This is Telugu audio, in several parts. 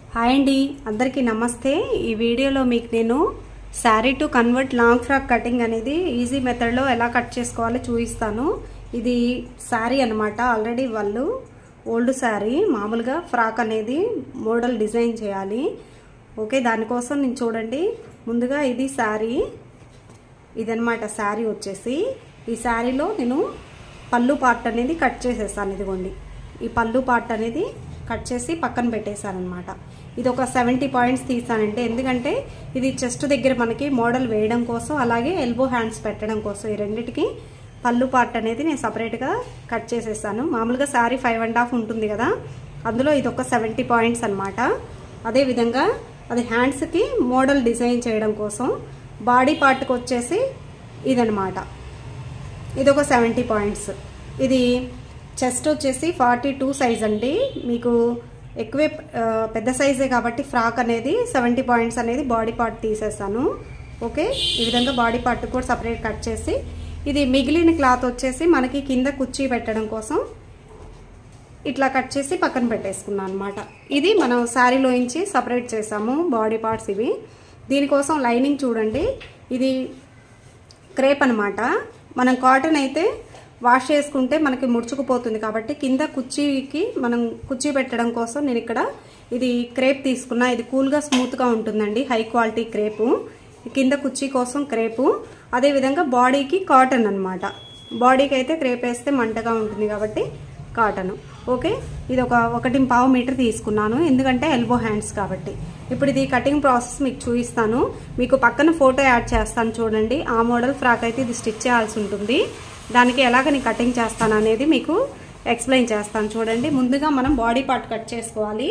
హాయ్ అండి అందరికీ నమస్తే ఈ వీడియోలో మీకు నేను sari to convert long frock cutting అనేది ఈజీ మెథడ్లో ఎలా కట్ చేసుకోవాలో చూపిస్తాను ఇది శారీ అనమాట ఆల్రెడీ వాళ్ళు ఓల్డ్ శారీ మామూలుగా ఫ్రాక్ అనేది మోడల్ డిజైన్ చేయాలి ఓకే దానికోసం నేను చూడండి ముందుగా ఇది శారీ ఇదనమాట శారీ వచ్చేసి ఈ శారీలో నేను పళ్ళు పార్ట్ అనేది కట్ చేసేసాను ఇదిగోండి ఈ పళ్ళు పార్ట్ అనేది కట్ చేసి పక్కన పెట్టేశాను అనమాట ఇది ఒక సెవెంటీ పాయింట్స్ తీసానంటే ఎందుకంటే ఇది చెస్ట్ దగ్గర మనకి మోడల్ వేయడం కోసం అలాగే ఎల్బో హ్యాండ్స్ పెట్టడం కోసం ఈ రెండిటికి పళ్ళు పార్ట్ అనేది నేను సపరేట్గా కట్ చేసేసాను మామూలుగా శారీ ఫైవ్ అండ్ హాఫ్ ఉంటుంది కదా అందులో ఇది ఒక సెవెంటీ పాయింట్స్ అనమాట అదేవిధంగా అది హ్యాండ్స్కి మోడల్ డిజైన్ చేయడం కోసం బాడీ పార్ట్కి వచ్చేసి ఇదనమాట ఇది ఒక సెవెంటీ పాయింట్స్ ఇది చెస్ట్ వచ్చేసి ఫార్టీ టూ సైజ్ అండి మీకు ఎక్కువే పెద్ద సైజే కాబట్టి ఫ్రాక్ అనేది సెవెంటీ పాయింట్స్ అనేది బాడీ పార్ట్ తీసేస్తాను ఓకే ఈ విధంగా బాడీ పార్ట్ కూడా సపరేట్ కట్ చేసి ఇది మిగిలిన క్లాత్ వచ్చేసి మనకి కింద కుర్చీ పెట్టడం కోసం ఇట్లా కట్ చేసి పక్కన పెట్టేసుకున్నాను అనమాట ఇది మనం శారీలోంచి సపరేట్ చేసాము బాడీ పార్ట్స్ ఇవి దీనికోసం లైనింగ్ చూడండి ఇది క్రేప్ అనమాట మనం కాటన్ అయితే వాష్ చేసుకుంటే మనకి ముడుచుకుపోతుంది కాబట్టి కింద కుర్చీకి మనం కుర్చీ పెట్టడం కోసం నేను ఇక్కడ ఇది క్రేప్ తీసుకున్నా ఇది కూల్గా స్మూత్గా ఉంటుందండి హై క్వాలిటీ క్రేపు కింద కుర్చీ కోసం క్రేపు అదేవిధంగా బాడీకి కాటన్ అనమాట బాడీకి అయితే క్రేప్ వేస్తే మంటగా ఉంటుంది కాబట్టి కాటన్ ఓకే ఇది ఒక ఒకటి పావు మీటర్ తీసుకున్నాను ఎందుకంటే ఎల్బో హ్యాండ్స్ కాబట్టి ఇప్పుడు ఇది కటింగ్ ప్రాసెస్ మీకు చూపిస్తాను మీకు పక్కన ఫోటో యాడ్ చేస్తాను చూడండి ఆ మోడల్ ఫ్రాక్ అయితే ఇది స్టిచ్ చేయాల్సి ఉంటుంది దానికి ఎలాగ నేను కటింగ్ చేస్తాను అనేది మీకు ఎక్స్ప్లెయిన్ చేస్తాను చూడండి ముందుగా మనం బాడీ పార్ట్ కట్ చేసుకోవాలి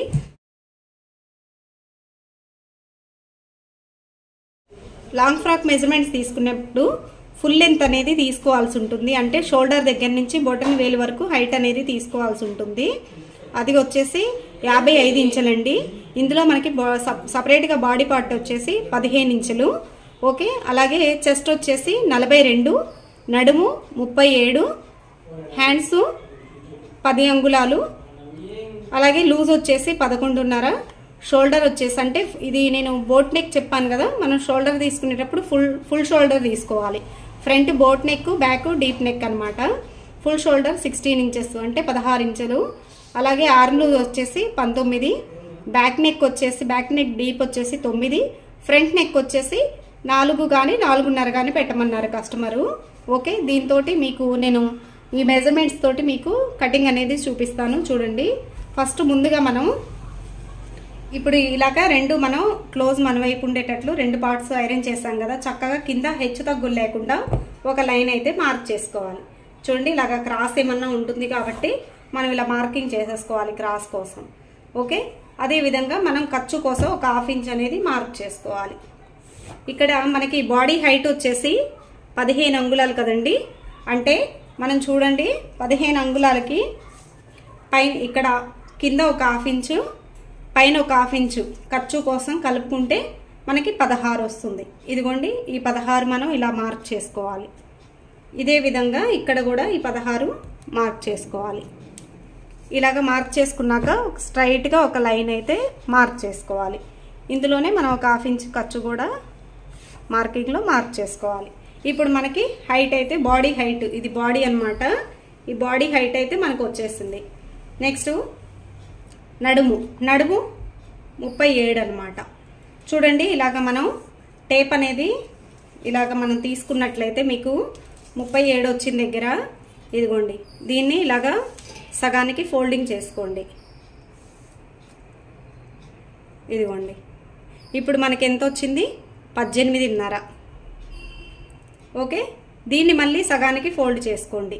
లాంగ్ ఫ్రాక్ మెజర్మెంట్స్ తీసుకునేప్పుడు ఫుల్ లెంత్ అనేది తీసుకోవాల్సి ఉంటుంది అంటే షోల్డర్ దగ్గర నుంచి బొటన్ వేలు వరకు హైట్ అనేది తీసుకోవాల్సి ఉంటుంది అది వచ్చేసి యాభై ఐదు ఇంచులండి ఇందులో మనకి సపరేట్గా బాడీ పార్ట్ వచ్చేసి పదిహేను ఇంచులు ఓకే అలాగే చెస్ట్ వచ్చేసి నలభై రెండు నడుము ముప్పై ఏడు హ్యాండ్స్ పది అంగుళాలు అలాగే లూజ్ వచ్చేసి పదకొండున్నర షోల్డర్ వచ్చేసి అంటే ఇది నేను బోట్ నెక్ చెప్పాను కదా మనం షోల్డర్ తీసుకునేటప్పుడు ఫుల్ ఫుల్ షోల్డర్ తీసుకోవాలి front boat neck back deep neck అనమాట ఫుల్ షోల్డర్ సిక్స్టీన్ ఇంచెస్ అంటే పదహారు ఇంచులు అలాగే ఆర్మ్లు వచ్చేసి పంతొమ్మిది బ్యాక్ నెక్ వచ్చేసి బ్యాక్ నెక్ డీప్ వచ్చేసి తొమ్మిది ఫ్రంట్ నెక్ వచ్చేసి నాలుగు కానీ నాలుగున్నర కానీ పెట్టమన్నారు కస్టమరు ఓకే దీంతో మీకు నేను ఈ మెజర్మెంట్స్ తోటి మీకు కటింగ్ అనేది చూపిస్తాను చూడండి ఫస్ట్ ముందుగా మనం ఇప్పుడు ఇలాగా రెండు మనం క్లోజ్ మన వైపు ఉండేటట్లు రెండు పార్ట్స్ ఐరన్ చేసాం కదా చక్కగా కింద హెచ్చు తగ్గులు లేకుండా ఒక లైన్ అయితే మార్క్ చేసుకోవాలి చూడండి ఇలాగా క్రాస్ ఏమన్నా ఉంటుంది కాబట్టి మనం ఇలా మార్కింగ్ చేసేసుకోవాలి క్రాస్ కోసం ఓకే అదే విధంగా మనం ఖర్చు కోసం ఒక హాఫ్ ఇంచ్ అనేది మార్క్ చేసుకోవాలి ఇక్కడ మనకి బాడీ హైట్ వచ్చేసి పదిహేను అంగుళాలు కదండి అంటే మనం చూడండి పదిహేను అంగుళాలకి పైన ఇక్కడ కింద ఒక హాఫ్ ఇంచు పైన ఒక హాఫ్ ఇంచు ఖర్చు కోసం కలుపుకుంటే మనకి పదహారు వస్తుంది ఇదిగోండి ఈ పదహారు మనం ఇలా మార్క్ చేసుకోవాలి ఇదే విధంగా ఇక్కడ కూడా ఈ పదహారు మార్క్ చేసుకోవాలి ఇలాగ మార్క్ చేసుకున్నాక స్ట్రైట్గా ఒక లైన్ అయితే మార్క్ చేసుకోవాలి ఇందులోనే మనం ఒక హాఫ్ ఇంచ్ ఖర్చు కూడా మార్కింగ్లో మార్క్ చేసుకోవాలి ఇప్పుడు మనకి హైట్ అయితే బాడీ హైట్ ఇది బాడీ అనమాట ఈ బాడీ హైట్ అయితే మనకు వచ్చేసింది నెక్స్ట్ నడుము నడుము ముప్పై ఏడు అనమాట చూడండి ఇలాగ మనం టేప్ అనేది ఇలాగ మనం తీసుకున్నట్లయితే మీకు ముప్పై ఏడు వచ్చిన దగ్గర ఇదిగోండి దీన్ని ఇలాగా సగానికి ఫోల్డింగ్ చేసుకోండి ఇదిగోండి ఇప్పుడు మనకి ఎంత వచ్చింది పద్దెనిమిదిన్నర ఓకే దీన్ని మళ్ళీ సగానికి ఫోల్డ్ చేసుకోండి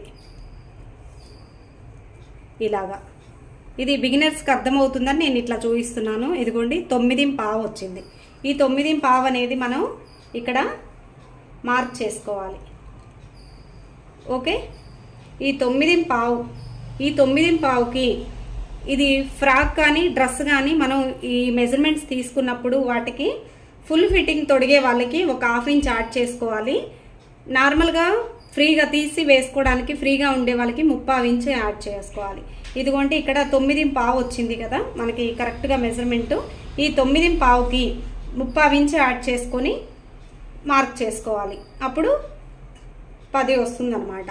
ఇలాగా ఇది బిగినర్స్కి అర్థమవుతుందని నేను ఇట్లా చూపిస్తున్నాను ఇదిగోండి తొమ్మిది పావు వచ్చింది ఈ తొమ్మిది పావు అనేది మనం ఇక్కడ మార్క్ చేసుకోవాలి ఓకే ఈ తొమ్మిది పావు ఈ తొమ్మిది పావుకి ఇది ఫ్రాక్ కానీ డ్రెస్ కానీ మనం ఈ మెజర్మెంట్స్ తీసుకున్నప్పుడు వాటికి ఫుల్ ఫిట్టింగ్ తొడిగే వాళ్ళకి ఒక హాఫ్ ఇంచ్ యాడ్ చేసుకోవాలి నార్మల్గా ఫ్రీగా తీసి వేసుకోవడానికి ఫ్రీగా ఉండే వాళ్ళకి ముప్పావు ఇంచ్ యాడ్ చేసుకోవాలి ఇదిగోండి ఇక్కడ తొమ్మిది పావు వచ్చింది కదా మనకి కరెక్ట్గా మెజర్మెంట్ ఈ తొమ్మిది పావుకి ముప్పావు ఇంచు యాడ్ చేసుకొని మార్క్ చేసుకోవాలి అప్పుడు పది వస్తుందన్నమాట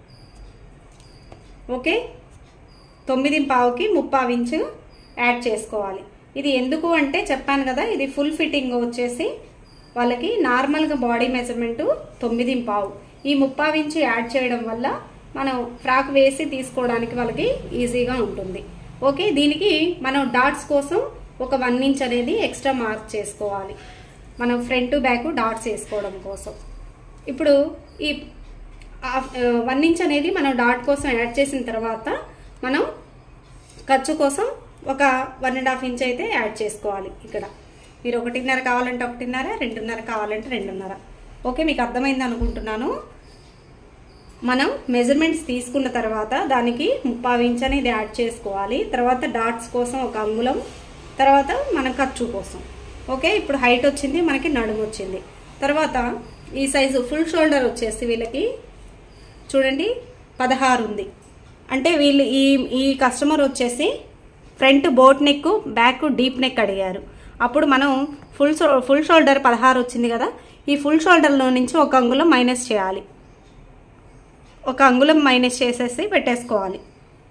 ఓకే తొమ్మిది పావుకి ముప్పావు ఇంచు యాడ్ చేసుకోవాలి ఇది ఎందుకు అంటే చెప్పాను కదా ఇది ఫుల్ ఫిట్టింగ్ వచ్చేసి వాళ్ళకి నార్మల్గా బాడీ మెజర్మెంట్ తొమ్మిది పావు ఈ ముప్పావు ఇంచు యాడ్ చేయడం వల్ల మనం ఫ్రాక్ వేసి తీసుకోవడానికి వాళ్ళకి ఈజీగా ఉంటుంది ఓకే దీనికి మనం డాట్స్ కోసం ఒక వన్ ఇంచ్ అనేది ఎక్స్ట్రా మార్క్ చేసుకోవాలి మనం ఫ్రంట్ బ్యాక్ డాట్స్ వేసుకోవడం కోసం ఇప్పుడు ఈ వన్ ఇంచ్ అనేది మనం డాట్ కోసం యాడ్ చేసిన తర్వాత మనం ఖర్చు కోసం ఒక వన్ అండ్ హాఫ్ ఇంచ్ అయితే యాడ్ చేసుకోవాలి ఇక్కడ మీరు ఒకటిన్నర కావాలంటే ఒకటిన్నర రెండున్నర కావాలంటే రెండున్నర ఓకే మీకు అర్థమైంది అనుకుంటున్నాను మనం మెజర్మెంట్స్ తీసుకున్న తర్వాత దానికి ముప్పావు ఇంచ్ అనేది యాడ్ చేసుకోవాలి తర్వాత డాట్స్ కోసం ఒక అంగుళం తర్వాత మన ఖర్చు కోసం ఓకే ఇప్పుడు హైట్ వచ్చింది మనకి నడుము వచ్చింది తర్వాత ఈ సైజు ఫుల్ షోల్డర్ వచ్చేసి వీళ్ళకి చూడండి పదహారు ఉంది అంటే వీళ్ళు ఈ ఈ కస్టమర్ వచ్చేసి front boat neck back deep neck అడిగారు అప్పుడు మనం ఫుల్ ఫుల్ షోల్డర్ పదహారు వచ్చింది కదా ఈ ఫుల్ షోల్డర్లో నుంచి ఒక అంగుళం మైనస్ చేయాలి ఒక అంగుళం మైనస్ చేసేసి పెట్టేసుకోవాలి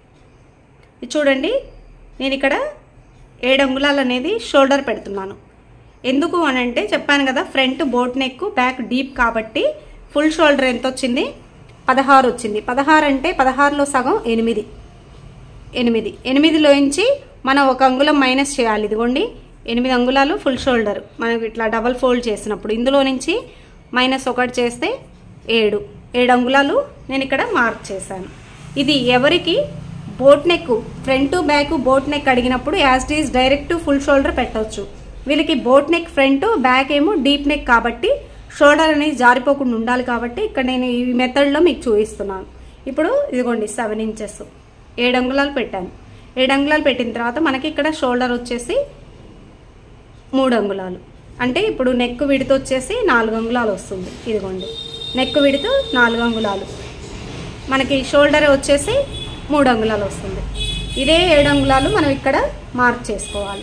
ఇది చూడండి నేను ఇక్కడ ఏడు అంగుళాలు అనేది షోల్డర్ పెడుతున్నాను ఎందుకు అని అంటే చెప్పాను కదా front boat neck back deep కాబట్టి ఫుల్ షోల్డర్ ఎంత వచ్చింది పదహారు వచ్చింది పదహారు అంటే పదహారులో సగం ఎనిమిది ఎనిమిది ఎనిమిదిలోంచి మనం ఒక అంగుళం మైనస్ చేయాలి ఇదిగోండి ఎనిమిది అంగుళాలు ఫుల్ షోల్డర్ మనం ఇట్లా డబల్ ఫోల్డ్ చేసినప్పుడు ఇందులో నుంచి మైనస్ ఒకటి చేస్తే ఏడు ఏడు అంగుళాలు నేను ఇక్కడ మార్క్ చేశాను ఇది ఎవరికి boat neck front back boat neck అడిగినప్పుడు as is direct full shoulder పెట్టవచ్చు వీళ్ళకి బోట్ నెక్ ఫ్రంట్ బ్యాక్ ఏమో డీప్ నెక్ కాబట్టి షోల్డర్ అనేది జారిపోకుండా ఉండాలి కాబట్టి ఇక్కడ నేను ఈ మెథడ్లో మీకు చూపిస్తున్నాను ఇప్పుడు ఇదిగోండి సెవెన్ ఇంచెస్ ఏడు అంగుళాలు పెట్టాను ఏడు అంగుళాలు పెట్టిన తర్వాత మనకి ఇక్కడ షోల్డర్ వచ్చేసి మూడు అంగుళాలు అంటే ఇప్పుడు నెక్ విడత వచ్చేసి నాలుగు అంగుళాలు వస్తుంది ఇదిగోండి నెక్ విడత నాలుగు అంగుళాలు మనకి షోల్డర్ వచ్చేసి మూడు అంగుళాలు వస్తుంది ఇదే ఏడు అంగుళాలు మనం ఇక్కడ మార్క్ చేసుకోవాలి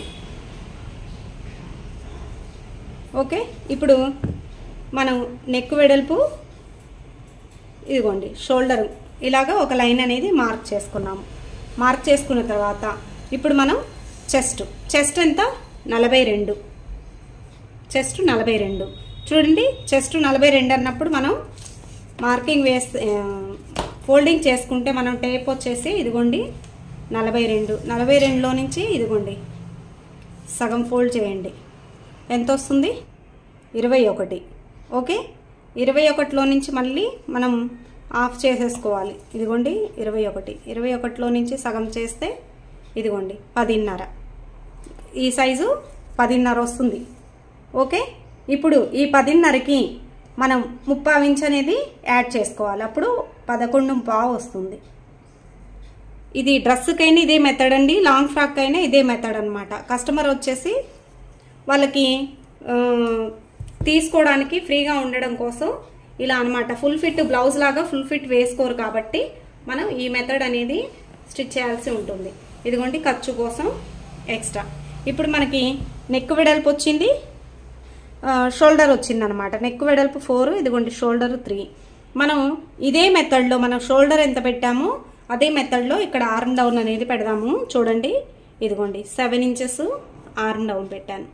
ఓకే ఇప్పుడు మనం నెక్ వెడల్పు ఇదిగోండి షోల్డర్ ఇలాగా ఒక లైన్ అనేది మార్క్ చేసుకున్నాము మార్క్ చేసుకున్న తర్వాత ఇప్పుడు మనం చెస్ట్ చెస్ట్ ఎంత నలభై రెండు చెస్ట్ నలభై రెండు చూడండి చెస్ట్ నలభై రెండు అన్నప్పుడు మనం మార్కింగ్ వేస్తే ఫోల్డింగ్ చేసుకుంటే మనం టేప్ వచ్చేసి ఇదిగోండి నలభై రెండు నలభై రెండులో నుంచి ఇదిగోండి సగం ఫోల్డ్ చేయండి ఎంత వస్తుంది ఇరవై ఒకటి ఓకే ఇరవై ఒకటిలో నుంచి మళ్ళీ మనం ఆఫ్ చేసేసుకోవాలి ఇదిగోండి ఇరవై ఒకటి ఇరవై ఒకటిలో నుంచి సగం చేస్తే ఇదిగోండి పదిన్నర ఈ సైజు పదిన్నర వస్తుంది ఓకే ఇప్పుడు ఈ పదిన్నరకి మనం ముప్పావు ఇంచ్ అనేది యాడ్ చేసుకోవాలి అప్పుడు పదకొండు పావు వస్తుంది ఇది డ్రెస్కైనా ఇదే మెథడ్ అండి లాంగ్ ఫ్రాక్ అయినా ఇదే మెథడ్ అనమాట కస్టమర్ వచ్చేసి వాళ్ళకి ఆ, తీసుకోవడానికి ఫ్రీగా ఉండడం కోసం ఇలా అనమాట ఫుల్ ఫిట్ బ్లౌజ్ లాగా ఫుల్ ఫిట్ వేసుకోరు కాబట్టి మనం ఈ మెథడ్ అనేది స్టిచ్ చేయాల్సి ఉంటుంది ఇదిగోండి ఖర్చు కోసం ఎక్స్ట్రా ఇప్పుడు మనకి నెక్ వెడల్పు వచ్చింది ఆ, షోల్డర్ వచ్చింది అనమాట నెక్ వెడల్పు ఫోర్ ఇదిగోండి షోల్డర్ త్రీ మనం ఇదే మెథడ్లో మనం షోల్డర్ ఎంత పెట్టామో అదే మెథడ్లో ఇక్కడ ఆర్మ్ డౌన్ అనేది పెడదాము చూడండి ఇదిగోండి సెవెన్ ఇంచెస్ ఆర్మ్ డౌన్ పెట్టాను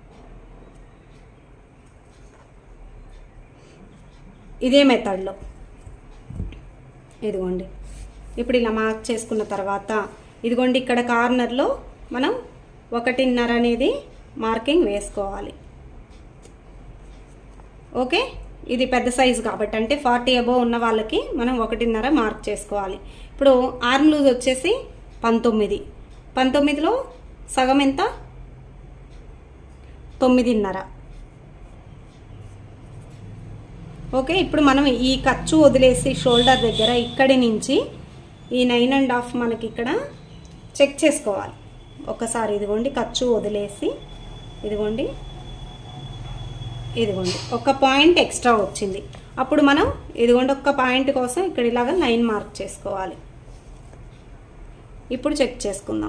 ఇదే మెథడ్లో ఇదిగోండి ఇప్పుడు ఇలా మార్క్ చేసుకున్న తర్వాత ఇదిగోండి ఇక్కడ కార్నర్లో మనం ఒకటిన్నర అనేది మార్కింగ్ వేసుకోవాలి ఓకే ఇది పెద్ద సైజు కాబట్టి అంటే ఫార్టీ అబోవ్ ఉన్న వాళ్ళకి మనం ఒకటిన్నర మార్క్ చేసుకోవాలి ఇప్పుడు ఆర్మ్ లూజ్ వచ్చేసి పంతొమ్మిది పంతొమ్మిదిలో సగం ఎంత తొమ్మిదిన్నర ఓకే ఇప్పుడు మనం ఈ ఖర్చు వదిలేసి షోల్డర్ దగ్గర ఇక్కడి నుంచి ఈ నైన్ అండ్ హాఫ్ మనకి ఇక్కడ చెక్ చేసుకోవాలి ఒకసారి ఇదిగోండి ఖర్చు వదిలేసి ఇదిగోండి ఇదిగోండి ఒక పాయింట్ ఎక్స్ట్రా వచ్చింది అప్పుడు మనం ఇదిగోండి ఒక్క పాయింట్ కోసం ఇక్కడ ఇలాగ లైన్ మార్క్ చేసుకోవాలి ఇప్పుడు చెక్ చేసుకుందాం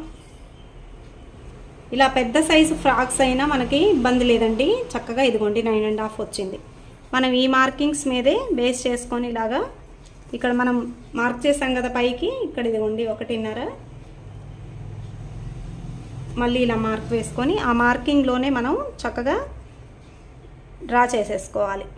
ఇలా పెద్ద సైజు ఫ్రాక్స్ అయినా మనకి ఇబ్బంది లేదండి చక్కగా ఇదిగోండి నైన్ అండ్ హాఫ్ వచ్చింది మనం ఈ మార్కింగ్స్ మీదే బేస్ చేసుకొని ఇలాగా ఇక్కడ మనం మార్క్ చేసాం కదా పైకి ఇక్కడ ఇదిగోండి ఒకటిన్నర మళ్ళీ ఇలా మార్క్ వేసుకొని ఆ మార్కింగ్లోనే మనం చక్కగా డ్రా చేసేసుకోవాలి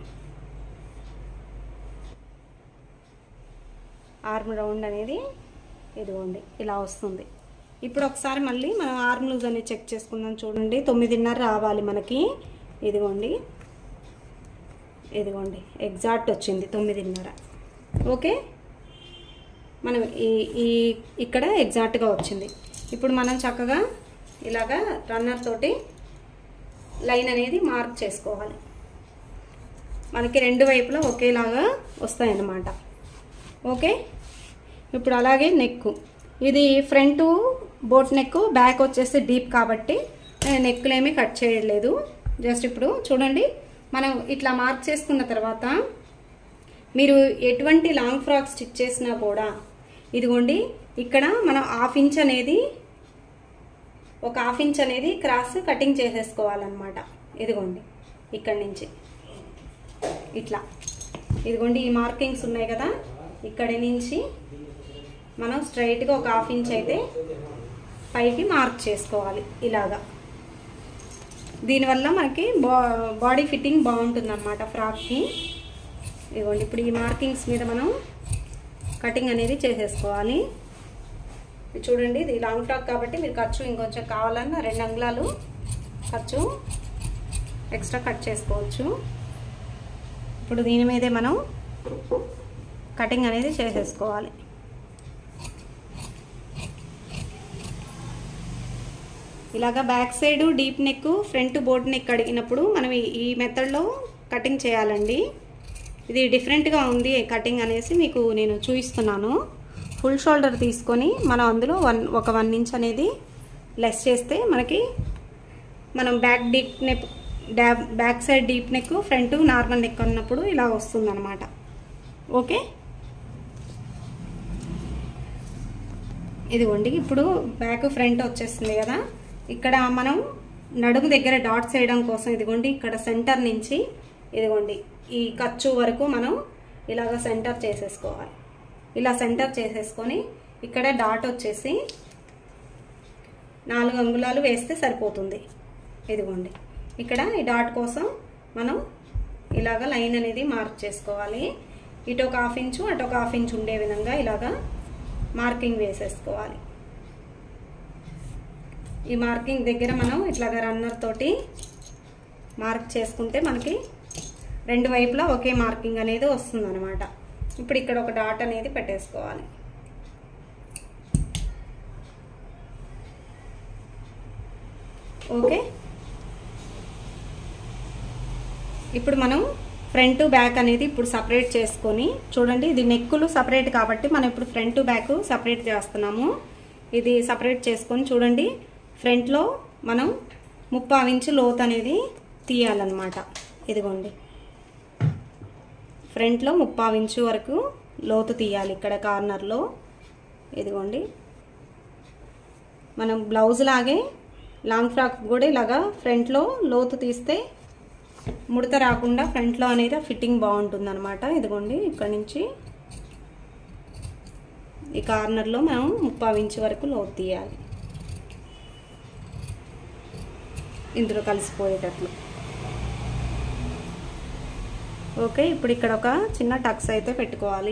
ఆర్మ్ రౌండ్ అనేది ఇదిగోండి ఇలా వస్తుంది ఇప్పుడు ఒకసారి మళ్ళీ మనం ఆర్మ్ లూజ్ అనేది చెక్ చేసుకుందాం చూడండి తొమ్మిదిన్నర రావాలి మనకి ఇదిగోండి ఇదిగోండి ఎగ్జాక్ట్ వచ్చింది తొమ్మిదిన్నర ఓకే మనం ఈ ఈ ఇక్కడ ఎగ్జాక్ట్గా వచ్చింది ఇప్పుడు మనం చక్కగా ఇలాగా రన్నర్ తోటి లైన్ అనేది మార్క్ చేసుకోవాలి మనకి రెండు వైపులా ఒకేలాగా వస్తాయన్నమాట ఓకే ఇప్పుడు అలాగే నెక్ ఇది ఫ్రంట్ బోట్ నెక్ బ్యాక్ వచ్చేసి డీప్ కాబట్టి నెక్కులు ఏమీ కట్ చేయలేదు జస్ట్ ఇప్పుడు చూడండి మనం ఇట్లా మార్క్ చేసుకున్న తర్వాత మీరు ఎటువంటి లాంగ్ ఫ్రాక్ స్టిచ్ చేసినా కూడా ఇదిగోండి ఇక్కడ మనం హాఫ్ ఇంచ్ అనేది ఒక హాఫ్ ఇంచ్ అనేది క్రాస్ కటింగ్ చేసేసుకోవాలన్నమాట ఇదిగోండి ఇక్కడి నుంచి ఇట్లా ఇదిగోండి ఈ మార్కింగ్స్ ఉన్నాయి కదా ఇక్కడి నుంచి మనం స్ట్రైట్గా ఒక హాఫ్ ఇంచ్ అయితే పైకి మార్క్ చేసుకోవాలి ఇలాగా దీనివల్ల మనకి బా బాడీ ఫిట్టింగ్ బాగుంటుంది అనమాట ఫ్రాక్కి ఇదిగోండి ఇప్పుడు ఈ మార్కింగ్స్ మీద మనం కటింగ్ అనేది చేసేసుకోవాలి ఇది చూడండి ఇది లాంగ్ ఫ్రాక్ కాబట్టి మీరు ఖర్చు ఇంకొంచెం కావాలన్నా రెండు అంగుళాలు ఖర్చు ఎక్స్ట్రా కట్ చేసుకోవచ్చు ఇప్పుడు దీని మీదే మనం కటింగ్ అనేది చేసేసుకోవాలి ఇలాగా back side deep neck front boat neck అడిగినప్పుడు మనం ఈ- ఈ మెథడ్లో కటింగ్ చేయాలండి ఇది డిఫరెంట్గా ఉంది కటింగ్ అనేసి మీకు నేను చూపిస్తున్నాను ఫుల్ షోల్డర్ తీసుకొని మనం అందులో వన్ ఒక వన్ ఇంచ్ అనేది లెస్ చేస్తే మనకి మనం బ్యాక్ డీప్ నెక్ డ్యాబ్ back side deep neck front normal neck అన్నప్పుడు ఇలా వస్తుంది అనమాట ఓకే ఇదిగోండి ఇప్పుడు బ్యాక్ ఫ్రంట్ వచ్చేస్తుంది కదా ఇక్కడ మనం నడుము దగ్గర డాట్స్ వేయడం కోసం ఇదిగోండి ఇక్కడ సెంటర్ నుంచి ఇదిగోండి ఈ ఖర్చు వరకు మనం ఇలాగ సెంటర్ చేసేసుకోవాలి ఇలా సెంటర్ చేసేసుకొని ఇక్కడ డాట్ వచ్చేసి నాలుగు అంగుళాలు వేస్తే సరిపోతుంది ఇదిగోండి ఇక్కడ ఈ డాట్ కోసం మనం ఇలాగ లైన్ అనేది మార్క్ చేసుకోవాలి ఇటు ఒక హాఫ్ ఇంచు అటు ఒక హాఫ్ ఇంచు ఉండే విధంగా ఇలాగా మార్కింగ్ వేసేసుకోవాలి ఈ మార్కింగ్ దగ్గర మనం ఇట్లాగ రన్నర్ తోటి మార్క్ చేసుకుంటే మనకి రెండు వైపులా ఒకే మార్కింగ్ అనేది వస్తుంది అనమాట ఇప్పుడు ఇక్కడ ఒక డాట్ అనేది పెట్టేసుకోవాలి ఓకే ఇప్పుడు మనం ఫ్రంట్ బ్యాక్ అనేది ఇప్పుడు సపరేట్ చేసుకొని చూడండి ఇది నెక్కులు సపరేట్ కాబట్టి మనం ఇప్పుడు ఫ్రంట్ బ్యాక్ సపరేట్ చేస్తున్నాము ఇది సపరేట్ చేసుకొని చూడండి ఫ్రంట్లో మనం ముప్పావు ఇంచు లోతు అనేది తీయాలన్నమాట ఇదిగోండి ఫ్రంట్లో ముప్పావు ఇంచు వరకు లోతు తీయాలి ఇక్కడ కార్నర్లో ఇదిగోండి మనం బ్లౌజ్ లాగే లాంగ్ ఫ్రాక్ కూడా ఇలాగా ఫ్రంట్లో లోతు తీస్తే ముడత రాకుండా ఫ్రంట్లో అనేది ఫిట్టింగ్ బాగుంటుంది అనమాట ఇదిగోండి ఇక్కడ నుంచి ఈ కార్నర్లో మనం ముప్పావు ఇంచు వరకు లోతు తీయాలి ఇందులో కలిసిపోయేటట్లు ఓకే ఇప్పుడు ఇక్కడ ఒక చిన్న టక్స్ అయితే పెట్టుకోవాలి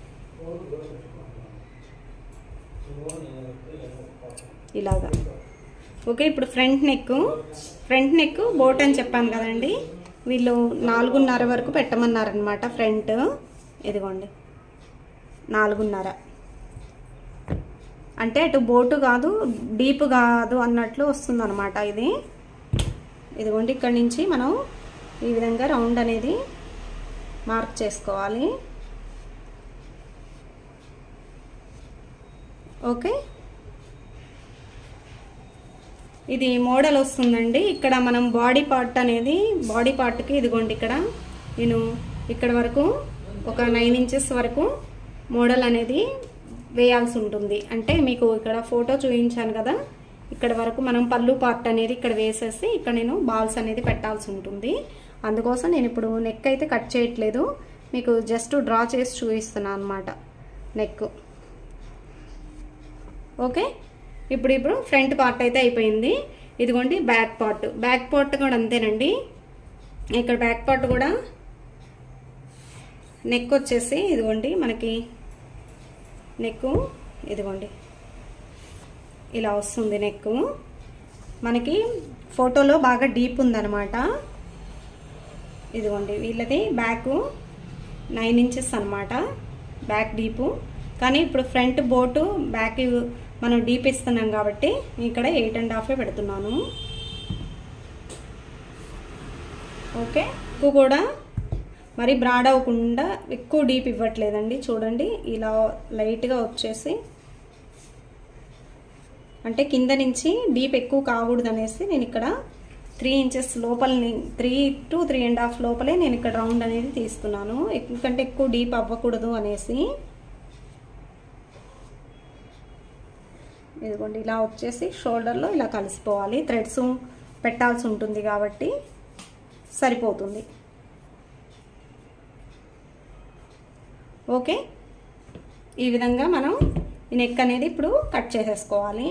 ఇలాగా ఓకే ఇప్పుడు front neck front neck boat అని చెప్పాను కదండి వీళ్ళు నాలుగున్నర వరకు పెట్టమన్నారనమాట ఫ్రంట్ ఇదిగోండి నాలుగున్నర అంటే అటు బోటు కాదు డీప్ కాదు అన్నట్లు వస్తుంది అనమాట ఇది ఇదిగోండి ఇక్కడ నుంచి మనం ఈ విధంగా రౌండ్ అనేది మార్క్ చేసుకోవాలి ఓకే ఇది మోడల్ వస్తుందండి ఇక్కడ మనం బాడీ పార్ట్ అనేది బాడీ పార్ట్కి ఇదిగోండి ఇక్కడ నేను ఇక్కడ వరకు ఒక నైన్ ఇంచెస్ వరకు మోడల్ అనేది వేయాల్సి ఉంటుంది అంటే మీకు ఇక్కడ ఫోటో చూపించాను కదా ఇక్కడ వరకు మనం పళ్ళు పార్ట్ అనేది ఇక్కడ వేసేసి ఇక్కడ నేను బాల్స్ అనేది పెట్టాల్సి ఉంటుంది అందుకోసం నేను ఇప్పుడు నెక్ అయితే కట్ చేయట్లేదు మీకు జస్ట్ డ్రా చేసి చూపిస్తున్నాను అనమాట నెక్ ఓకే ఇప్పుడు ఇప్పుడు ఫ్రంట్ పార్ట్ అయితే అయిపోయింది ఇదిగోండి బ్యాక్ పార్ట్ బ్యాక్ పార్ట్ కూడా అంతేనండి ఇక్కడ బ్యాక్ పార్ట్ కూడా నెక్ వచ్చేసి ఇదిగోండి మనకి నెక్ ఇదిగోండి ఇలా వస్తుంది నెక్ మనకి ఫోటోలో బాగా డీప్ ఉందన్నమాట ఇదిగోండి వీళ్ళది బ్యాక్ నైన్ ఇంచెస్ అనమాట బ్యాక్ డీపు కానీ ఇప్పుడు ఫ్రంట్ బోటు బ్యాక్ మనం డీప్ ఇస్తున్నాం కాబట్టి ఇక్కడ ఎయిట్ అండ్ హాఫే పెడుతున్నాను ఓకే ఎక్కువ కూడా మరి బ్రాడ్ అవ్వకుండా ఎక్కువ డీప్ ఇవ్వట్లేదండి చూడండి ఇలా లైట్గా వచ్చేసి అంటే కింద నుంచి డీప్ ఎక్కువ కాకూడదు అనేసి నేను ఇక్కడ త్రీ ఇంచెస్ లోపల three to three and half లోపలే నేను ఇక్కడ రౌండ్ అనేది తీస్తున్నాను ఎందుకంటే ఎక్కువ డీప్ అవ్వకూడదు అనేసి ఇదిగోండి ఇలా వచ్చేసి షోల్డర్లో ఇలా కలిసిపోవాలి థ్రెడ్స్ పెట్టాల్సి ఉంటుంది కాబట్టి సరిపోతుంది ఓకే ఈ విధంగా మనం ఈ నెక్ అనేది ఇప్పుడు కట్ చేసేసుకోవాలి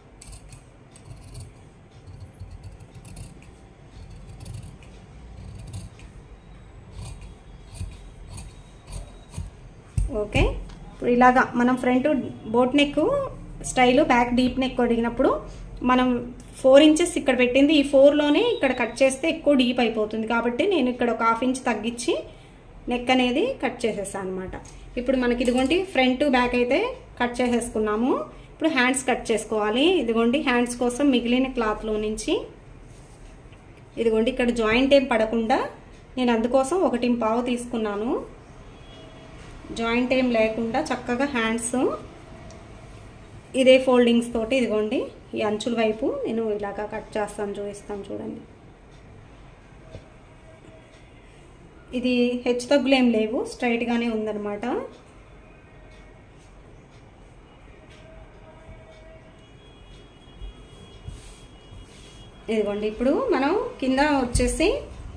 ఓకే ఇప్పుడు ఇలాగా మనం front boat neck style back deep neck అడిగినప్పుడు మనం ఫోర్ ఇంచెస్ ఇక్కడ పెట్టింది ఈ ఫోర్లోనే ఇక్కడ కట్ చేస్తే ఎక్కువ డీప్ అయిపోతుంది కాబట్టి నేను ఇక్కడ ఒక హాఫ్ ఇంచ్ తగ్గించి నెక్ అనేది కట్ చేసేసాను అనమాట ఇప్పుడు మనకి ఇదిగోండి ఫ్రంట్ బ్యాక్ అయితే కట్ చేసేసుకున్నాము ఇప్పుడు హ్యాండ్స్ కట్ చేసుకోవాలి ఇదిగోండి హ్యాండ్స్ కోసం మిగిలిన క్లాత్లో నుంచి ఇదిగోండి ఇక్కడ జాయింట్ ఏం పడకుండా నేను అందుకోసం ఒకటి పావు తీసుకున్నాను జాయింట్ ఏం లేకుండా చక్కగా హ్యాండ్స్ ఇదే ఫోల్డింగ్స్ తోటి ఇదిగోండి ఈ అంచుల వైపు నేను ఇలాగా కట్ చేస్తాను చూపిస్తాను చూడండి ఇది హెచ్చు తగ్గులు ఏం లేవు స్ట్రైట్గానే ఉందన్నమాట ఇదిగోండి ఇప్పుడు మనం కింద వచ్చేసి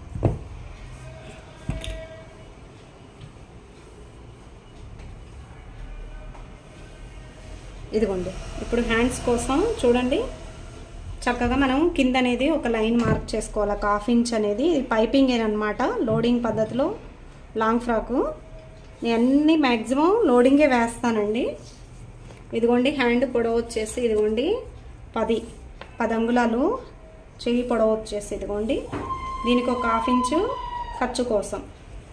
ఇదిగోండి ఇప్పుడు హ్యాండ్స్ కోసం చూడండి చక్కగా మనం కింద అనేది ఒక లైన్ మార్క్ చేసుకోవాలి ఒక హాఫ్ ఇంచ్ అనేది ఇది పైపింగ్ అనమాట లోడింగ్ పద్ధతిలో లాంగ్ ఫ్రాకు నేను అన్ని మ్యాక్సిమం లోడింగే వేస్తానండి ఇదిగోండి హ్యాండ్ పొడవు వచ్చేసి ఇదిగోండి పది పది అంగుళాలు చెయ్యి పొడవు వచ్చేసి ఇదిగోండి దీనికి ఒక హాఫ్ ఇంచు ఖర్చు కోసం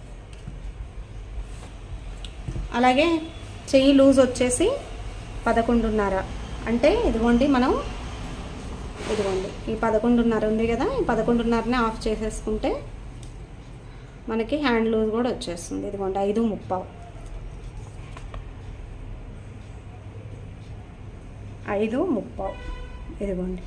అలాగే చెయ్యి లూజ్ వచ్చేసి పదకొండున్నర అంటే ఇదిగోండి మనం ఇదిగోండి ఈ పదకొండున్నర ఉంది కదా ఈ పదకొండున్నరనే ఆఫ్ చేసేసుకుంటే మనకి హ్యాండ్ లూజ్ కూడా వచ్చేస్తుంది ఇదిగోండి ఐదు ముప్పావు ఐదు ముప్పావు ఇదిగోండి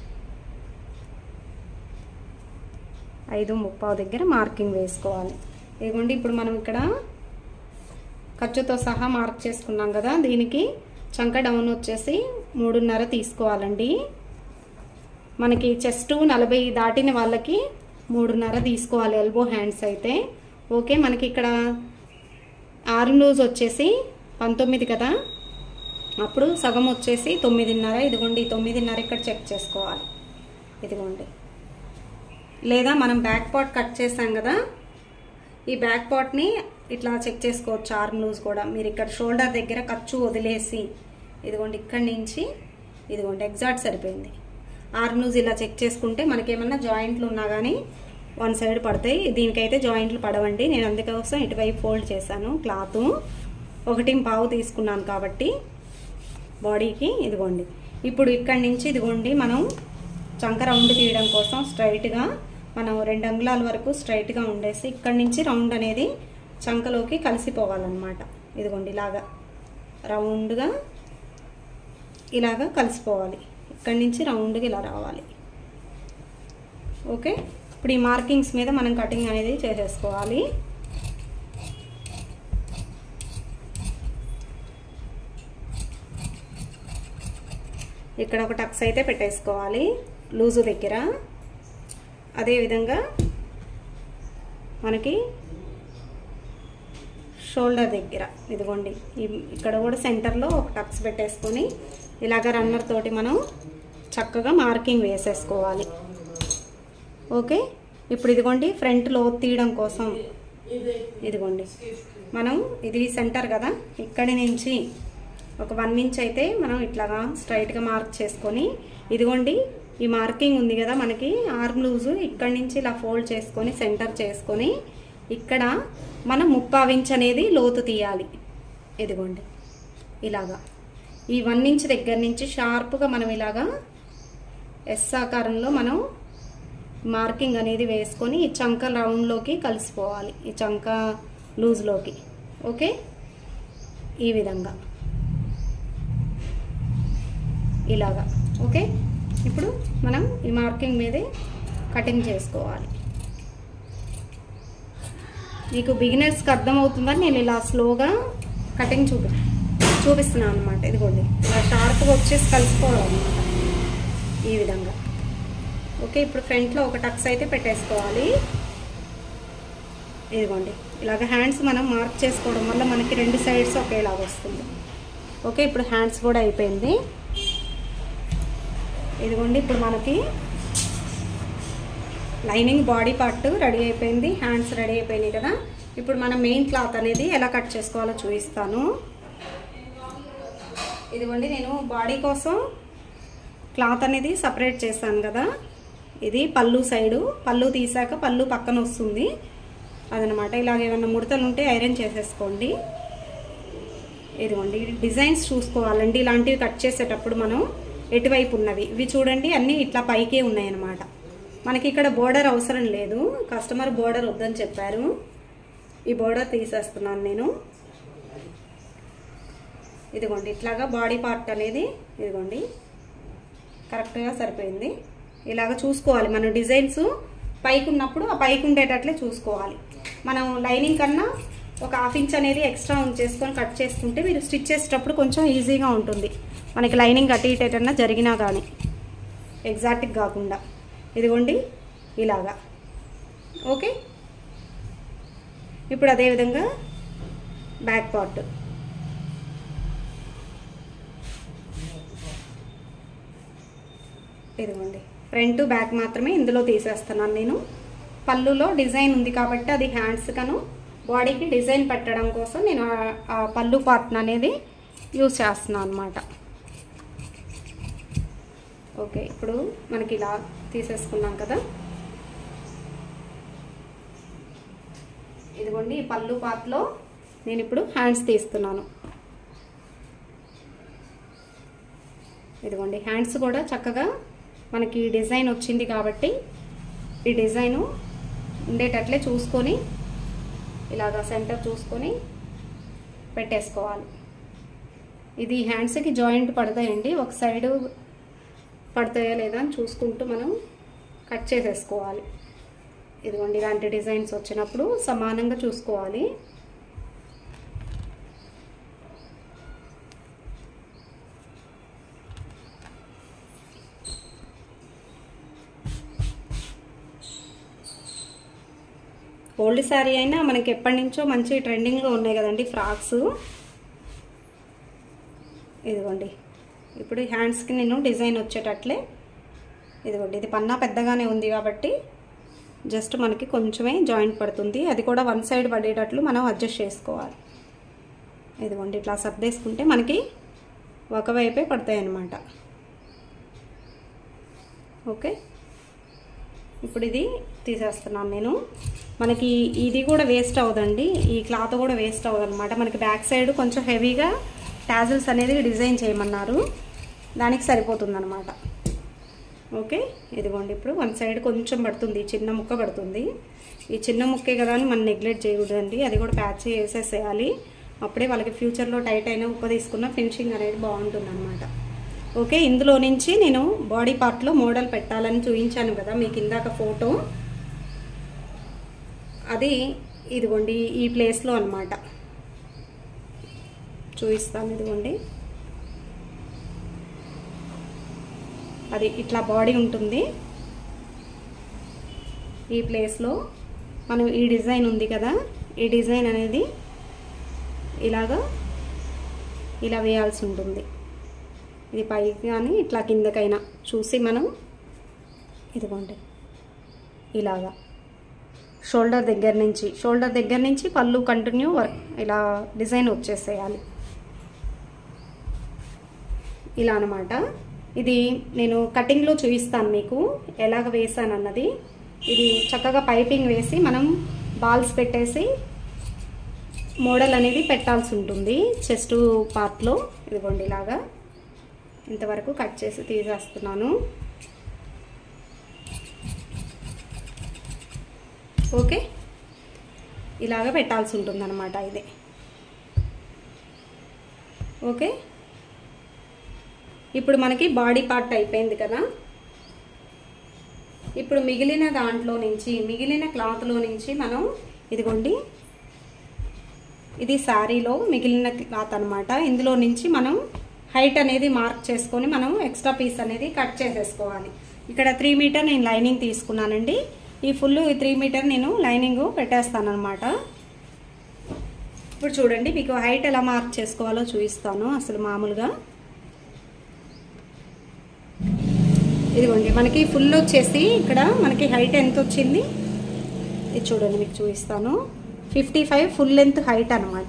ఐదు ముప్పావు దగ్గర మార్కింగ్ వేసుకోవాలి ఇదిగోండి ఇప్పుడు మనం ఇక్కడ ఖర్చుతో సహా మార్క్ చేసుకున్నాం కదా దీనికి చంక డౌన్ వచ్చేసి మూడున్నర తీసుకోవాలండి మనకి చెస్ట్ నలభై దాటిన వాళ్ళకి మూడున్నర తీసుకోవాలి ఎల్బో హ్యాండ్స్ అయితే ఓకే మనకి ఇక్కడ ఆర్మ్ లూజ్ వచ్చేసి పంతొమ్మిది కదా అప్పుడు సగం వచ్చేసి తొమ్మిదిన్నర ఇదిగోండి తొమ్మిదిన్నర ఇక్కడ చెక్ చేసుకోవాలి ఇదిగోండి లేదా మనం బ్యాక్ పార్ట్ కట్ చేసాం కదా ఈ బ్యాక్ పార్ట్ని ఇట్లా చెక్ చేసుకోవచ్చు ఆర్మ్ లూజ్ కూడా మీరు ఇక్కడ షోల్డర్ దగ్గర ఖర్చు వదిలేసి ఇదిగోండి ఇక్కడి నుంచి ఇదిగోండి ఎగ్జాక్ట్ సరిపోయింది ఆర్మ్ లూజ్ ఇలా చెక్ చేసుకుంటే మనకేమన్నా జాయింట్లు ఉన్నా కానీ వన్ సైడ్ పడతాయి దీనికైతే జాయింట్లు పడవండి నేను అందుకోసం ఇటువైపు ఫోల్డ్ చేశాను క్లాత్ ఒకటి పావు తీసుకున్నాను కాబట్టి బాడీకి ఇదిగోండి ఇప్పుడు ఇక్కడి నుంచి ఇదిగోండి మనం చంక రౌండ్ తీయడం కోసం స్ట్రైట్గా మనం రెండు అంగుళాల వరకు స్ట్రైట్గా ఉండేసి ఇక్కడి నుంచి రౌండ్ అనేది చంకలోకి కలిసిపోవాలన్నమాట ఇదిగోండి ఇలాగా రౌండ్గా ఇలాగా కలిసిపోవాలి ఇక్కడి నుంచి రౌండ్గా ఇలా రావాలి ఓకే ఇప్పుడు ఈ మార్కింగ్స్ మీద మనం కటింగ్ అనేది చేసేసుకోవాలి ఇక్కడ ఒక టక్స్ అయితే పెట్టేసుకోవాలి లూజు దగ్గర అదేవిధంగా మనకి షోల్డర్ దగ్గర ఇదిగోండి ఈ- ఇక్కడ కూడా సెంటర్లో ఒక టక్స్ పెట్టేసుకొని ఇలాగ రన్నర్ తోటి మనం చక్కగా మార్కింగ్ వేసేసుకోవాలి ఓకే ఇప్పుడు ఇదిగోండి ఫ్రంట్ లో తీయడం కోసం ఇదిగోండి మనం ఇది సెంటర్ కదా ఇక్కడి నుంచి ఒక వన్ ఇంచ్ అయితే మనం ఇట్లాగా స్ట్రైట్గా మార్క్ చేసుకొని ఇదిగోండి ఈ మార్కింగ్ ఉంది కదా మనకి ఆర్మ్ లూజు ఇక్కడి నుంచి ఇలా ఫోల్డ్ చేసుకొని సెంటర్ చేసుకొని ఇక్కడ మనం ముప్పావు ఇంచ్ అనేది లోతు తీయాలి ఇదిగోండి ఇలాగా ఈ వన్ ఇంచ్ దగ్గర నుంచి షార్ప్గా మనం ఇలాగా ఎస్ ఆకారంలో మనం మార్కింగ్ అనేది వేసుకొని ఈ చంక రౌండ్లోకి కలిసిపోవాలి ఈ చంక లూజ్లోకి ఓకే ఈ విధంగా ఇలాగా ఓకే ఇప్పుడు మనం ఈ మార్కింగ్ మీదే కటింగ్ చేసుకోవాలి మీకు బిగినర్స్కి అర్థమవుతుందని నేను ఇలా స్లోగా కటింగ్ చూపి చూపిస్తున్నాను అనమాట ఇదిగోండి ఇలా షార్ప్గా వచ్చేసి కలిసిపోవాలన్నమాట ఈ విధంగా ఓకే ఇప్పుడు ఫ్రంట్లో ఒక టక్స్ అయితే పెట్టేసుకోవాలి ఇదిగోండి ఇలాగ హ్యాండ్స్ మనం మార్క్ చేసుకోవడం వల్ల మనకి రెండు సైడ్స్ ఒకేలాగా వస్తుంది ఓకే ఇప్పుడు హ్యాండ్స్ కూడా అయిపోయింది ఇదిగోండి ఇప్పుడు మనకి లైనింగ్ బాడీ పార్ట్ రెడీ అయిపోయింది హ్యాండ్స్ రెడీ అయిపోయినాయి కదా ఇప్పుడు మనం మెయిన్ క్లాత్ అనేది ఎలా కట్ చేసుకోవాలో చూపిస్తాను ఇదిగోండి నేను బాడీ కోసం క్లాత్ అనేది సపరేట్ చేశాను కదా ఇది పళ్ళు సైడు పళ్ళు తీసాక పళ్ళు పక్కన వస్తుంది అదనమాట ఇలాగ ఏమైనా ముడతలు ఉంటే ఐరన్ చేసేసుకోండి ఇదిగోండి డిజైన్స్ చూసుకోవాలండి ఇలాంటివి కట్ చేసేటప్పుడు మనం ఎటువైపు ఉన్నవి ఇవి చూడండి అన్నీ ఇట్లా పైకే ఉన్నాయన్నమాట మనకి ఇక్కడ బోర్డర్ అవసరం లేదు కస్టమర్ బోర్డర్ వద్దని చెప్పారు ఈ బోర్డర్ తీసేస్తున్నాను నేను ఇదిగోండి ఇట్లాగా బాడీ పార్ట్ అనేది ఇదిగోండి కరెక్ట్గా సరిపోయింది ఇలాగ చూసుకోవాలి మన డిజైన్స్ పైకి ఉన్నప్పుడు ఆ పైకి ఉండేటట్లే చూసుకోవాలి మనం లైనింగ్ కన్నా ఒక హాఫ్ ఇంచ్ అనేది ఎక్స్ట్రా ఉంచేసుకొని కట్ చేసుకుంటే మీరు స్టిచ్ చేసేటప్పుడు కొంచెం ఈజీగా ఉంటుంది మనకి లైనింగ్ అటు ఇటు ఎటన్నా జరిగినా కానీ ఎగ్జాక్ట్గా కాకుండా ఇదిగోండి ఇలాగా ఓకే ఇప్పుడు అదేవిధంగా బ్యాక్ పార్ట్ ఇదిగోండి ఫ్రంట్ బ్యాక్ మాత్రమే ఇందులో తీసేస్తున్నాను నేను పళ్ళులో డిజైన్ ఉంది కాబట్టి అది హ్యాండ్స్ కను బాడీకి డిజైన్ పెట్టడం కోసం నేను ఆ- ఆ పళ్ళు పార్ట్ అనేది యూజ్ చేస్తున్నాను అనమాట ఓకే ఇప్పుడు మనకి ఇలా తీసేసుకున్నాం కదా ఇదిగోండి ఈ పళ్ళు పార్ట్లో నేను ఇప్పుడు హ్యాండ్స్ తీస్తున్నాను ఇదిగోండి హ్యాండ్స్ కూడా చక్కగా మనకి డిజైన్ వచ్చింది కాబట్టి ఈ డిజైను ఉండేటట్లే చూసుకొని ఇలాగా సెంటర్ చూసుకొని పెట్టేసుకోవాలి ఇది హ్యాండ్స్కి జాయింట్ పడతాయండి ఒక సైడు పడతాయా లేదా అని చూసుకుంటూ మనం కట్ చేసేసుకోవాలి ఇదిగోండి ఇలాంటి డిజైన్స్ వచ్చినప్పుడు సమానంగా చూసుకోవాలి ఓల్డ్ శారీ అయినా మనకి ఎప్పటి నుంచో మంచి ట్రెండింగ్లో ఉన్నాయి కదండి ఫ్రాక్స్ ఇదిగోండి ఇప్పుడు హ్యాండ్స్కి నేను డిజైన్ వచ్చేటట్లే ఇదిగోండి ఇది పన్నా పెద్దగానే ఉంది కాబట్టి జస్ట్ మనకి కొంచెమే జాయింట్ పడుతుంది అది కూడా వన్ సైడ్ పడేటట్లు మనం అడ్జస్ట్ చేసుకోవాలి ఇదిగోండి ఇట్లా సర్దేసుకుంటే మనకి ఒకవైపే పడతాయి అన్నమాట ఓకే ఇప్పుడు ఇది తీసేస్తున్నాను నేను మనకి ఇది కూడా వేస్ట్ అవ్వదండి ఈ క్లాత్ కూడా వేస్ట్ అవ్వదు అనమాట మనకి బ్యాక్ సైడ్ కొంచెం హెవీగా టాజిల్స్ అనేది డిజైన్ చేయమన్నారు దానికి సరిపోతుంది అనమాట ఓకే ఇదిగోండి ఇప్పుడు వన్ సైడ్ కొంచెం పడుతుంది ఈ చిన్న ముక్క పడుతుంది ఈ చిన్న ముక్కే కదా అని మనం నెగ్లెక్ట్ చేయకూడదండి అది కూడా ప్యాచ్ వేసేసేయాలి అప్పుడే వాళ్ళకి ఫ్యూచర్లో టైట్ అయినా ఉప్ప తీసుకున్న ఫినిషింగ్ అనేది బాగుంటుంది అనమాట ఓకే ఇందులో నుంచి నేను బాడీ పార్ట్లో మోడల్ పెట్టాలని చూపించాను కదా మీకు ఇందాక ఫోటో అది ఇదిగోండి ఈ ప్లేస్లో అనమాట చూపిస్తాను ఇదిగోండి అది ఇట్లా బాడీ ఉంటుంది ఈ ప్లేస్లో మనం ఈ డిజైన్ ఉంది కదా ఈ డిజైన్ అనేది ఇలాగా ఇలా వేయాల్సి ఉంటుంది ఇది పైకి కానీ ఇట్లా కిందకైనా చూసి మనం ఇదిగోండి ఇలాగా షోల్డర్ దగ్గర నుంచి షోల్డర్ దగ్గర నుంచి పళ్ళు కంటిన్యూ వర్క్ ఇలా డిజైన్ వచ్చేసేయాలి ఇలా అనమాట ఇది నేను కటింగ్లో చూపిస్తాను మీకు ఎలాగ వేసాను అన్నది ఇది చక్కగా పైపింగ్ వేసి మనం బాల్స్ పెట్టేసి మోడల్ అనేది పెట్టాల్సి ఉంటుంది చెస్ట్ పార్ట్లో ఇదిగోండి ఇలాగా ఇంతవరకు కట్ చేసి తీసేస్తున్నాను ఓకే ఇలాగ పెట్టాల్సి ఉంటుంది అనమాట ఇది ఓకే ఇప్పుడు మనకి బాడీ పార్ట్ అయిపోయింది కదా ఇప్పుడు మిగిలిన దాంట్లో నుంచి మిగిలిన క్లాత్లో నుంచి మనం ఇదిగోండి ఇది శారీలో మిగిలిన క్లాత్ అనమాట ఇందులో నుంచి మనం హైట్ అనేది మార్క్ చేసుకొని మనం ఎక్స్ట్రా పీస్ అనేది కట్ చేసేసుకోవాలి ఇక్కడ త్రీ మీటర్ నేను లైనింగ్ తీసుకున్నానండి ఈ ఫుల్ ఈ త్రీ మీటర్ నేను లైనింగ్ పెట్టేస్తాను అనమాట ఇప్పుడు చూడండి మీకు హైట్ ఎలా మార్క్ చేసుకోవాలో చూపిస్తాను అసలు మామూలుగా ఇదిగోండి మనకి ఫుల్ వచ్చేసి ఇక్కడ మనకి హైట్ ఎంత వచ్చింది ఇది చూడండి మీకు చూపిస్తాను fifty five full length height అనమాట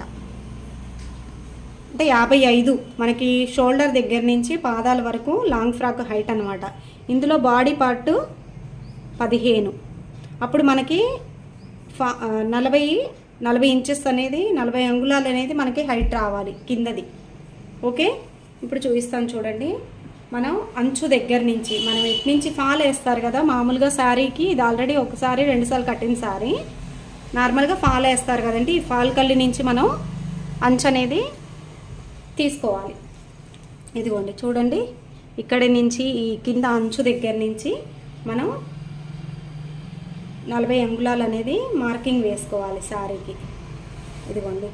అంటే యాభై ఐదు మనకి షోల్డర్ దగ్గర నుంచి పాదాల వరకు లాంగ్ ఫ్రాక్ హైట్ అనమాట ఇందులో బాడీ పార్ట్ పదిహేను అప్పుడు మనకి ఫా నలభై నలభై ఇంచెస్ అనేది నలభై అంగుళాలు అనేది మనకి హైట్ రావాలి కిందది ఓకే ఇప్పుడు చూపిస్తాను చూడండి మనం అంచు దగ్గర నుంచి మనం ఇటు నుంచి ఫాల్ వేస్తారు కదా మామూలుగా శారీకి ఇది ఆల్రెడీ ఒకసారి రెండుసార్లు కట్టిన శారీ నార్మల్గా ఫాల్ వేస్తారు కదండి ఈ ఫాల్ కల్లి నుంచి మనం అంచు అనేది తీసుకోవాలి ఇదిగోండి చూడండి ఇక్కడి నుంచి ఈ కింద అంచు దగ్గర నుంచి మనం నలభై అంగుళాలు అనేది మార్కింగ్ వేసుకోవాలి శారీకి ఇదిగోండి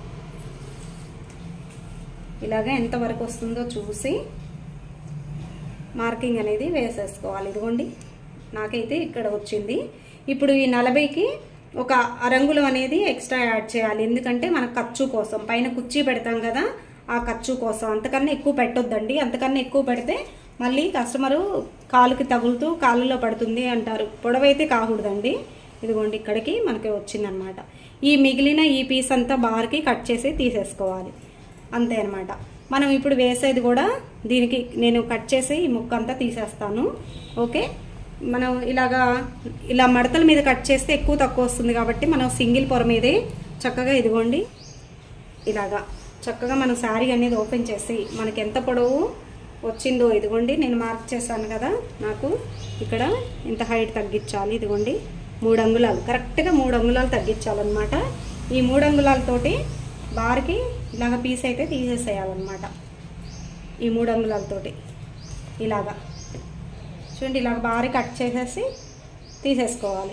ఇలాగ ఎంతవరకు వస్తుందో చూసి మార్కింగ్ అనేది వేసేసుకోవాలి ఇదిగోండి నాకైతే ఇక్కడ వచ్చింది ఇప్పుడు ఈ నలభైకి ఒక అరంగుళం అనేది ఎక్స్ట్రా యాడ్ చేయాలి ఎందుకంటే మన ఖర్చు కోసం పైన కుర్చీ పెడతాం కదా ఆ ఖర్చు కోసం అంతకన్నా ఎక్కువ పెట్టొద్దండి అంతకన్నా ఎక్కువ పెడితే మళ్ళీ కస్టమరు కాలుకి తగులుతూ కాళ్ళలో పడుతుంది అంటారు పొడవైతే కాకూడదండి ఇదిగోండి ఇక్కడికి మనకి వచ్చిందనమాట ఈ మిగిలిన ఈ పీస్ అంతా బార్కి కట్ చేసి తీసేసుకోవాలి అంతే అనమాట మనం ఇప్పుడు వేసేది కూడా దీనికి నేను కట్ చేసి ఈ ముక్క అంతా తీసేస్తాను ఓకే మనం ఇలాగా ఇలా మడతల మీద కట్ చేస్తే ఎక్కువ తక్కువ వస్తుంది కాబట్టి మనం సింగిల్ పొర మీదే చక్కగా ఇదిగోండి ఇలాగా చక్కగా మనం శారీ అనేది ఓపెన్ చేసి మనకి ఎంత పొడవు వచ్చిందో ఇదిగోండి నేను మార్క్ చేశాను కదా నాకు ఇక్కడ ఇంత హైట్ తగ్గించాలి ఇదిగోండి మూడు అంగుళాలు కరెక్ట్గా మూడు అంగుళాలు తగ్గించాలన్నమాట ఈ మూడు అంగుళాలతోటి బార్కి ఇలాగ పీస్ అయితే తీసేసేయాలన్నమాట ఈ మూడు అంగుళాలతోటి ఇలాగా చూడండి ఇలాగ బారి కట్ చేసేసి తీసేసుకోవాలి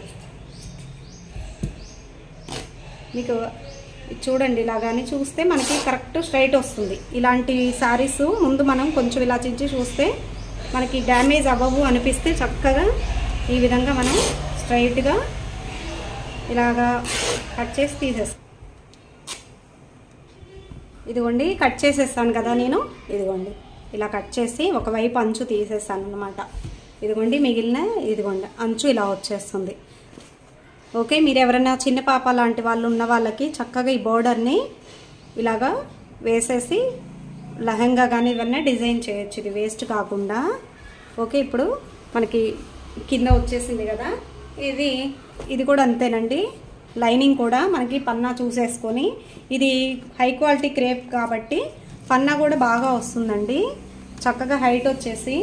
మీకు చూడండి ఇలాగాని చూస్తే మనకి కరెక్ట్ స్ట్రైట్ వస్తుంది ఇలాంటి శారీస్ ముందు మనం కొంచెం ఇలా చించి చూస్తే మనకి డ్యామేజ్ అవ్వవు అనిపిస్తే చక్కగా ఈ విధంగా మనం స్ట్రైట్గా ఇలాగా కట్ చేసి తీసేస్తాం ఇదిగోండి కట్ చేసేస్తాను కదా నేను ఇదిగోండి ఇలా కట్ చేసి ఒకవైపు అంచు తీసేస్తాను అనమాట ఇదిగోండి మిగిలిన ఇదిగోండి అంచు ఇలా వచ్చేస్తుంది ఓకే మీరు ఎవరైనా చిన్న పాప లాంటి వాళ్ళు ఉన్న వాళ్ళకి చక్కగా ఈ బోర్డర్ని ఇలాగా వేసేసి లెహంగా కానీ ఇవన్నీ డిజైన్ చేయొచ్చు ఇది వేస్ట్ కాకుండా ఓకే ఇప్పుడు మనకి కింద వచ్చేసింది కదా ఇది ఇది కూడా అంతేనండి లైనింగ్ కూడా మనకి పన్నా చూసేసుకొని ఇది హై క్వాలిటీ క్రేప్ కాబట్టి పన్నా కూడా బాగా వస్తుందండి చక్కగా హైట్ వచ్చేసి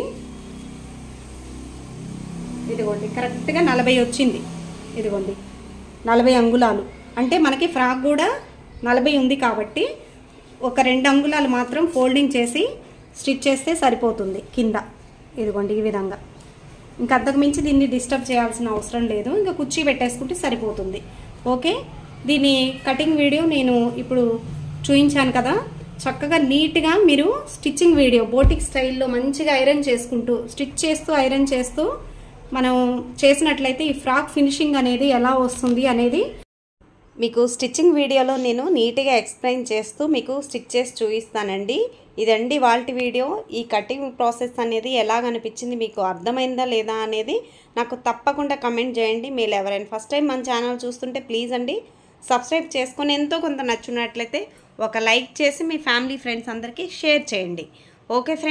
ఇదిగోండి కరెక్ట్గా నలభై వచ్చింది ఇదిగోండి నలభై అంగుళాలు అంటే మనకి ఫ్రాక్ కూడా నలభై ఉంది కాబట్టి ఒక రెండు అంగుళాలు మాత్రం ఫోల్డింగ్ చేసి స్టిచ్ చేస్తే సరిపోతుంది కింద ఇదిగోండి ఈ విధంగా ఇంకా అంతకు మించి దీన్ని డిస్టర్బ్ చేయాల్సిన అవసరం లేదు ఇంకా కుర్చీ పెట్టేసుకుంటే సరిపోతుంది ఓకే దీని కటింగ్ వీడియో నేను ఇప్పుడు చూపించాను కదా చక్కగా నీట్గా మీరు స్టిచ్చింగ్ వీడియో బోటిక్ స్టైల్లో మంచిగా ఐరన్ చేసుకుంటూ స్టిచ్ చేస్తూ ఐరన్ చేస్తూ మనం చేసినట్లయితే ఈ ఫ్రాక్ ఫినిషింగ్ అనేది ఎలా వస్తుంది అనేది మీకు స్టిచ్చింగ్ వీడియోలో నేను నీట్గా ఎక్స్ప్లెయిన్ చేస్తూ మీకు స్టిచ్ చేసి చూపిస్తానండి ఇదండి వాళ్ళ వీడియో ఈ కటింగ్ ప్రాసెస్ అనేది ఎలాగ అనిపించింది మీకు అర్థమైందా లేదా అనేది నాకు తప్పకుండా కమెంట్ చేయండి మీరు ఎవరైనా ఫస్ట్ టైం మన ఛానల్ చూస్తుంటే ప్లీజ్ అండి సబ్స్క్రైబ్ చేసుకొని ఎంతో కొంత నచ్చున్నట్లయితే ఒక లైక్ చేసి మీ ఫ్యామిలీ ఫ్రెండ్స్ అందరికీ షేర్ చేయండి ఓకే ఫ్రెండ్స్